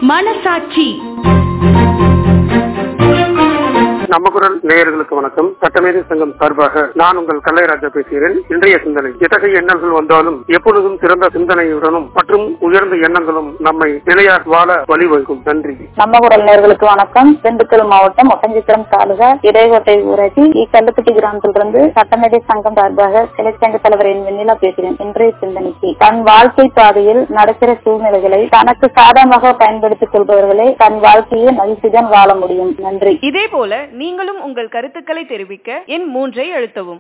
மனசாட்சி நம்ம குரல் நேயர்களுக்கு வணக்கம் சட்டமேதை சங்கம் சார்பாக நான் உங்கள் கல்லைராஜா பேசுகிறேன் இன்றைய சிந்தனை எத்தகைய எண்ணங்கள் வந்தாலும் எப்பொழுதும் சிறந்த சிந்தனையுடனும் மற்றும் உயர்ந்த எண்ணங்களும் நம்மை நிலையாக வாழ வழிவகுக்கும் நன்றி நம்ம குரல் நேர்களுக்கு வணக்கம் திண்டுக்கல் மாவட்டம் ஒட்டஞ்சித்திரம் தாலுகா இடைக்கோட்டை ஊராட்சி இ கல்லுப்பட்டி கிராமத்திலிருந்து சட்டமேதை சங்கம் சார்பாக கிளைச்சங்க தலைவர் என் வெண்ணிலா பேசுகிறேன் இன்றைய சிந்தனைக்கு தன் வாழ்க்கை பாதையில் நடக்கிற சூழ்நிலைகளை தனக்கு சாதகமாக பயன்படுத்திக் கொள்பவர்களே தன் வாழ்க்கையை மகிழ்ச்சிதான் வாழ முடியும் நன்றி இதே போல நீங்களும் உங்கள் கருத்துக்களை தெரிவிக்க எண் மூன்றை அழுத்தவும்